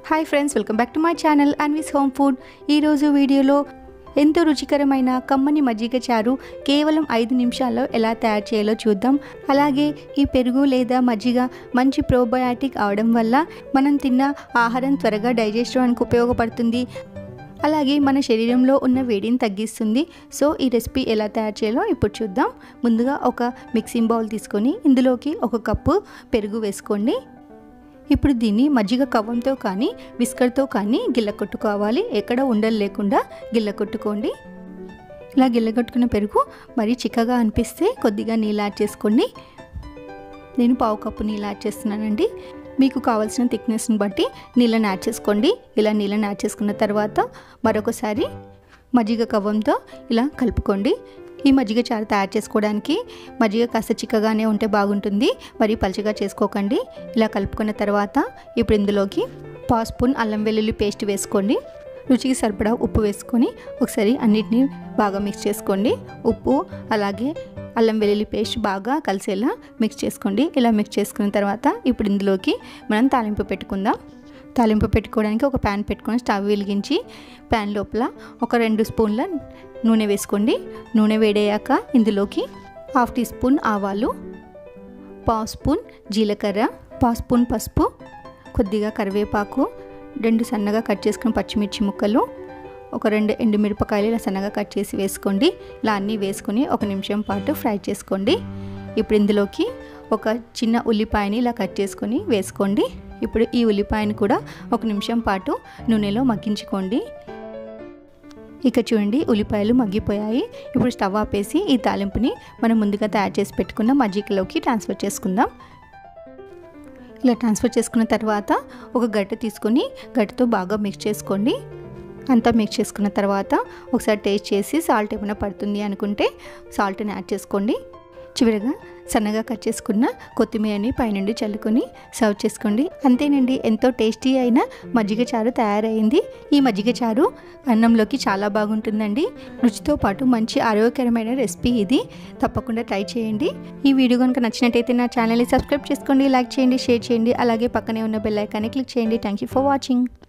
hi friends welcome back to my channel Anvi's home food ఈరోజు వీడియోలో ఎంతో రుచికరమైన కమ్మని మజ్జిగ చారు కేవలం ఐదు నిమిషాల్లో ఎలా తయారు చేయాలో చూద్దాం అలాగే ఈ పెరుగు లేదా మజ్జిగ మంచి ప్రోబయాటిక్ అవడం వల్ల మనం తిన్న ఆహారం త్వరగా డైజెస్ట్ అవ్వడానికి ఉపయోగపడుతుంది అలాగే మన శరీరంలో ఉన్న వేడిని తగ్గిస్తుంది సో ఈ రెసిపీ ఎలా తయారు చేయాలో ఇప్పుడు చూద్దాం ముందుగా ఒక మిక్సింగ్ బౌల్ తీసుకొని ఇందులోకి ఒక కప్పు పెరుగు వేసుకోండి ఇప్పుడు దీన్ని మజ్జిగ కవ్వంతో కానీ విస్కర్తో కానీ గిల్ల కొట్టుకోవాలి ఎక్కడ ఉండలు లేకుండా గిల్ల కొట్టుకోండి ఇలా గిల్ల కొట్టుకున్న పెరుగు మరి చిక్కగా అనిపిస్తే కొద్దిగా నీళ్ళు యాడ్ చేసుకోండి నేను పావు కప్పు నీళ్ళు యాడ్ చేస్తున్నానండి మీకు కావాల్సిన థిక్నెస్ని బట్టి నీళ్ళని యాడ్ చేసుకోండి ఇలా నీళ్ళని యాడ్ చేసుకున్న తర్వాత మరొకసారి మజ్జిగ కవ్వంతో ఇలా కలుపుకోండి ఈ మజ్జిగ చారు తయారు చేసుకోవడానికి మజ్జిగ కాస్త చిక్కగానే ఉంటే బాగుంటుంది మరి పలుచగా చేసుకోకండి ఇలా కలుపుకున్న తర్వాత ఇప్పుడు ఇందులోకి పావు స్పూన్ అల్లం వెల్లుల్లి పేస్ట్ వేసుకోండి రుచికి సరిపడా ఉప్పు వేసుకొని ఒకసారి అన్నిటినీ బాగా మిక్స్ చేసుకోండి ఉప్పు అలాగే అల్లం వెల్లుల్లి పేస్ట్ బాగా కలిసేలా మిక్స్ చేసుకోండి ఇలా మిక్స్ చేసుకున్న తర్వాత ఇప్పుడు ఇందులోకి మనం తాలింపు పెట్టుకుందాం తాలింపు పెట్టుకోవడానికి ఒక ప్యాన్ పెట్టుకొని స్టవ్ వెలిగించి ప్యాన్ లోపల ఒక రెండు స్పూన్ల నూనె వేసుకోండి నూనె వేడయ్యాక ఇందులోకి హాఫ్ టీ స్పూన్ ఆవాలు పావు స్పూన్ జీలకర్ర పావు స్పూన్ పసుపు కొద్దిగా కరివేపాకు రెండు సన్నగా కట్ చేసుకున్న పచ్చిమిర్చి ముక్కలు ఒక రెండు ఎండుమిరపకాయలు ఇలా సన్నగా కట్ చేసి వేసుకోండి ఇలా అన్నీ వేసుకొని ఒక నిమిషం పాటు ఫ్రై చేసుకోండి ఇప్పుడు ఇందులోకి ఒక చిన్న ఉల్లిపాయని ఇలా కట్ చేసుకొని వేసుకోండి ఇప్పుడు ఈ ఉల్లిపాయను కూడా ఒక నిమిషం పాటు నూనెలో మగ్గించుకోండి ఇక చూడండి ఉల్లిపాయలు మగ్గిపోయాయి ఇప్పుడు స్టవ్ ఆపేసి ఈ తాలింపుని మనం ముందుగా తయారు చేసి పెట్టుకున్న మజ్జిగలోకి ట్రాన్స్ఫర్ చేసుకుందాం ఇలా ట్రాన్స్ఫర్ చేసుకున్న తర్వాత ఒక గడ్డ తీసుకొని గడ్డతో బాగా మిక్స్ చేసుకోండి అంతా మిక్స్ చేసుకున్న తర్వాత ఒకసారి టేస్ట్ చేసి సాల్ట్ ఏమైనా పడుతుంది అనుకుంటే సాల్ట్ని యాడ్ చేసుకోండి చివరిగా సన్నగా కట్ చేసుకున్న కొత్తిమీరని పైనుండి చల్లుకొని సర్వ్ చేసుకోండి అంతేనండి ఎంతో టేస్టీ అయిన మజ్జిగ చారు తయారైంది ఈ మజ్జిగ చారు అన్నంలోకి చాలా బాగుంటుందండి రుచితో పాటు మంచి ఆరోగ్యకరమైన రెసిపీ ఇది తప్పకుండా ట్రై చేయండి ఈ వీడియో కనుక నచ్చినట్టయితే నా ఛానల్ని సబ్స్క్రైబ్ చేసుకోండి లైక్ చేయండి షేర్ చేయండి అలాగే పక్కనే ఉన్న బెల్ ఐకాన్ని క్లిక్ చేయండి థ్యాంక్ యూ ఫర్ వాచింగ్